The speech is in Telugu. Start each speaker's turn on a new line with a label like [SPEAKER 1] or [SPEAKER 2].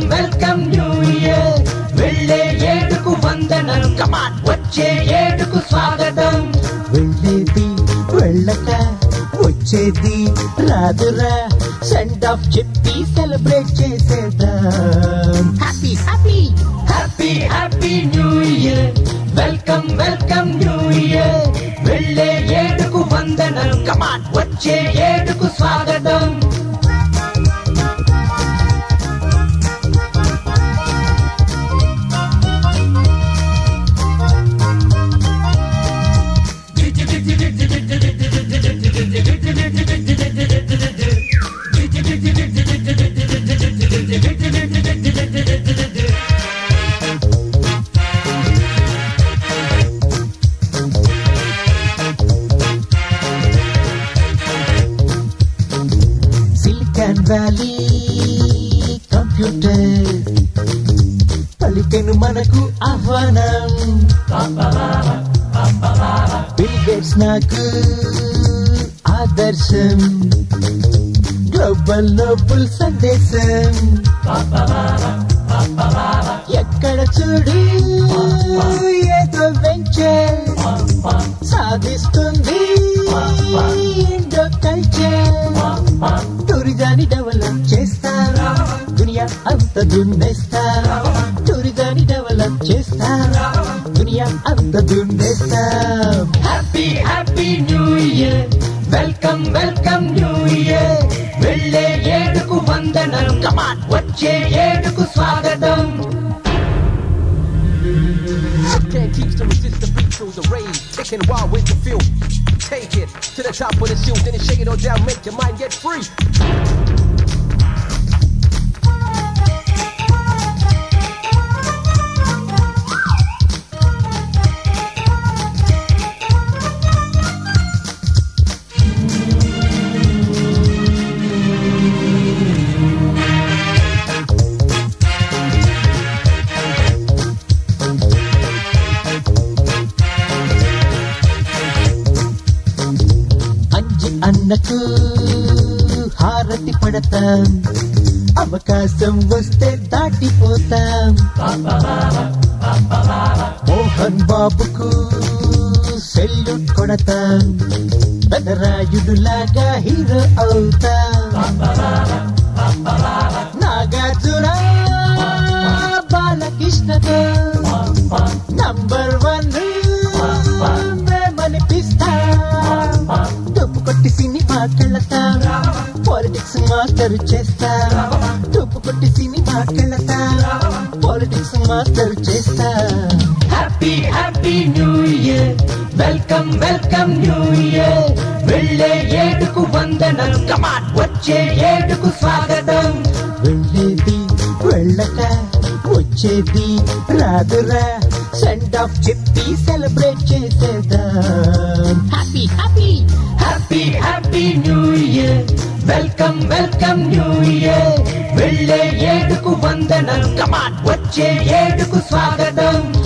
[SPEAKER 1] వెల్కమ్ న్యూ ఇయర్ వెళ్ళే ఏడుకు వందనం కమాన్ వచ్చే ఏడుకు స్వాగతం
[SPEAKER 2] వెళ్ళేది వెళ్ళక వచ్చేది రాదురా సెండ్ ఆఫ్ చెప్పి సెలబ్రేట్ చేసేద్దాం happy happy
[SPEAKER 1] happy happy new year welcome welcome new year వెళ్ళే ఏడుకు వందనం కమాన్ వచ్చే ఏడుకు స్వాగతం
[SPEAKER 2] సిలికాన్ వ్యాలీ కంప్యూటర్ పలికెను మనకు ఆహ్వానం బిల్ గేట్స్ నాకు ఆదర్శం గ్లోబల్ నోబుల్ సందేశం ఎక్కడ చూడు ఏదో వెంచర్ సాధిస్తుంది ఇండో కల్చర్ టూరిజాన్ని డెవలప్ చేస్తారు దునియా అంత దున్నేస్తారు టూరిజాన్ని డెవలప్ చేస్తారు దునియా అంత దున్నేస్తాం
[SPEAKER 1] happy happy new year welcome welcome new year వెళ్ళే ఏడుకు వందనం కమాన్ వచ్చే ఏడుకు స్వాగతం
[SPEAKER 3] Can't teach to resist the beat through the rain. Taking wild with the feel. Take it to the top of the shoes, then shake it all down, make your mind get free.
[SPEAKER 2] Anji అన్నకు హారతి పడతాం అవకాశం వస్తే దాటిపోతాం మోహన్ బాబుకు సెల్యూట్ కొడతాం బెదరాయుడు లాగా హీరో అవుతాం నాగార్జున బాలకృష్ణతో నంబర్ వన్ మేమనిపిస్తా తుప్పు కొట్టి సినిమాకెళ్ళతా పాలిటిక్స్ మాస్టర్ చేస్తా తుప్పు కొట్టి సినిమాకెళ్ళతా పాలిటిక్స్ మాస్టర్ చేస్తా
[SPEAKER 1] happy happy new year welcome welcome new year వెళ్ళే ఏడుకు వందనం కమాన్ వచ్చే ఏడుకు స్వాగతం
[SPEAKER 2] వెళ్ళేది వెళ్ళక వచ్చేది రాదురా సెండ్ ఆఫ్ చెప్పి సెలబ్రేట్ చేసేద్దాం happy happy
[SPEAKER 1] happy happy new year welcome welcome new year వెళ్ళే ఏడుకు వందనం కమాన్ వచ్చే ఏడుకు స్వాగతం